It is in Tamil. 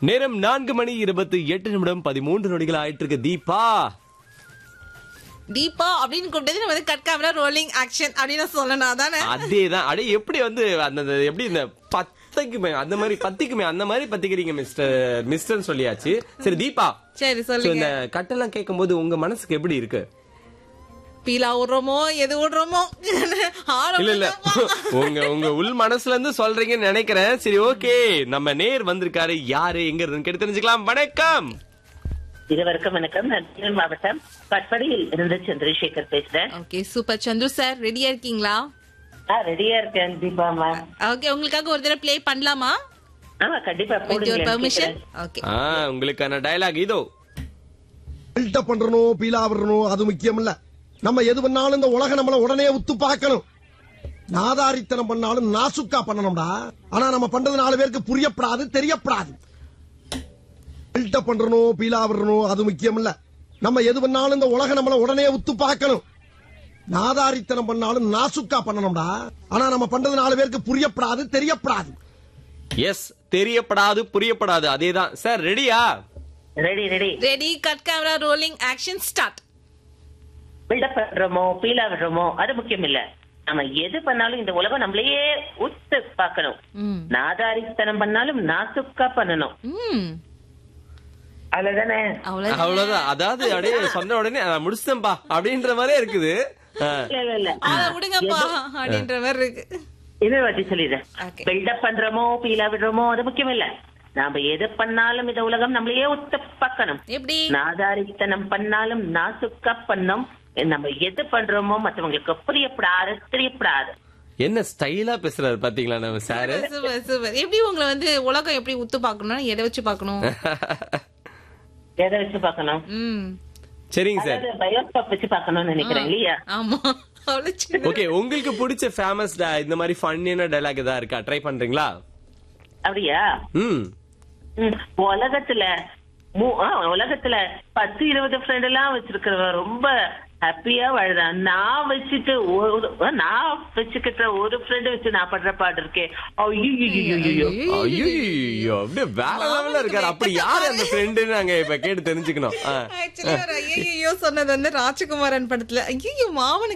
நேரம் நான்கு மணி இருபத்தி எட்டு நிமிடம் பதிமூன்று நொடிகள் ஆயிட்டு இருக்கு தீபா தீபா அப்படின்னு கூப்பிட்டது நம்ம வந்து கட் கேமரா ரோலிங் ஆக்ஷன் அப்படின்னு சொல்லணும் அதானே அதேதான் அடே எப்படி வந்து அந்த அந்த எப்படி இந்த பத்தைக்குமே அந்த மாதிரி பத்திக்குமே அந்த மாதிரி பத்திக்கிறீங்க மிஸ்டர் மிஸ்டர் சொல்லியாச்சு சரி தீபா சரி So, சொல்லுங்க இந்த கட்டெல்லாம் கேட்கும் போது உங்க மனசுக்கு எப்படி இருக்கு பீலா விடுறோமோ எது விடுறோமோ இல்ல இல்ல உங்க உங்க உள் மனசுல இருந்து சொல்றீங்கன்னு நினைக்கிறேன் சரி ஓகே நம்ம நேர் வந்திருக்காரு யாரு எங்க இருந்து கேட்டு தெரிஞ்சுக்கலாம் வணக்கம் இருவருக்கும் வணக்கம் நான் திருநெல்வேலி மாவட்டம் பட்படியில் இருந்து சந்திரசேகர் பேசுறேன் ஓகே சூப்பர் சந்துரு சார் ரெடியா இருக்கீங்களா ஆ ரெடியா இருக்கேன் தீபா மேம் ஓகே உங்களுக்காக ஒரு தடவை ப்ளே பண்ணலாமா ஆமா கண்டிப்பா வித் யுவர் போடுங்க பெர்மிஷன் ஓகே ஆ உங்களுக்கான டயலாக் இதோ பில்டப் பண்றணும் பீலா விடணும் அது முக்கியம் இல்ல நம்ம எது பண்ணாலும் இந்த உலக நம்மள உடனே உத்து பார்க்கணும் நாதாரித்தனம் பண்ணாலும் நாசுக்கா பண்ணணும்டா ஆனா நம்ம பண்றது நாலு பேருக்கு புரியப்படாது தெரியப்படாது பில்டப் பண்றணும் பீலா விடணும் அது முக்கியம் இல்ல நம்ம எது பண்ணாலும் இந்த உலக நம்மள உடனே உத்து பார்க்கணும் நாதாரித்தனம் பண்ணாலும் நாசுக்கா பண்ணணும்டா ஆனா நம்ம பண்றது நாலு பேருக்கு புரியப்படாது தெரியப்படாது எஸ் தெரியப்படாது புரியப்படாது அதேதான் சார் ரெடியா ready ready ready cut camera rolling action start buildup பண்றோமோ பீலா விடுறோமோ அது முக்கியம் இல்ல நம்ம எது பண்ணாலும் இந்த உலகம் நம்மளையே உத்து பார்க்கணும் ம் நாதாரித்தனம் பண்ணாலும் நாசுக்கா பண்ணணும் ம் அவ்வளவுதானே அவ்வளவு அவ்வளவுதான் அதாவது அப்படியே சொன்ன உடனே நான் முடிச்சிட்டேன்பா அப்படின்ற மாதிரியே இருக்குது ஆ. இல்ல இல்ல இல்ல அத விடுங்கப்பா அப்படின்ற மாதிரி இருக்கு இன்னொரு வாட்டி சொல்லிடுறேன் Okay. பில்டப் பண்றோமோ பீலா விடுறோமோ அது முக்கியம் இல்ல நாம எது பண்ணாலும் இந்த உலகம் நம்மளையே உத்து பார்க்கணும் எப்படி நாதாரித்தனம் பண்ணாலும் நாசுக்கா பண்ணோம் நம்ம எது பண்றோமோ மத்தவங்களுக்கு புரியப்படாது தெரியப்படாது என்ன ஸ்டைலா பேசுறாரு பாத்தீங்களா நம்ம சாரு சூப்பர் சூப்பர் எப்படி உங்களை வந்து உலகம் எப்படி உத்து பார்க்கணும்னா எதை வச்சு பார்க்கணும் எதை வச்சு பார்க்கணும் ம் சரிங்க சார் அதாவது பயோஸ்கோப் வச்சு பார்க்கணும்னு நினைக்கிறேன் இல்லையா ஆமா அவ்வளவு சின்ன ஓகே உங்களுக்கு பிடிச்ச ஃபேமஸ் இந்த மாதிரி ஃபன்னியான டைலாக் ஏதாவது இருக்கா ட்ரை பண்றீங்களா அப்படியா ம் ம், உலகத்துல மூ- ஆ, உலகத்துல பத்து இருபது ஃப்ரெண்ட் எல்லாம் வச்சிருக்கிறவன் ரொம்ப ஹாப்பியா வாழ்றான் நான் வச்சுட்டு ஒரு நான் வச்சுக்கிட்ட ஒரு ஃப்ரெண்ட் வச்சு நான் படுற பாடு இருக்கேன் ஐயோ ஐயோ அப்படியே வேற லெவல்ல இருக்காரு அப்படி யாரு அந்த ஃப்ரெண்டுன்னு நாங்க இப்ப கேட்டு தெரிஞ்சுக்கணும் ஆ. ஆக்சுவலி ஒரு ஐயோ சொன்னது வந்து ராஜகுமாரன் படத்துல ஐயோ மாமனுக்கு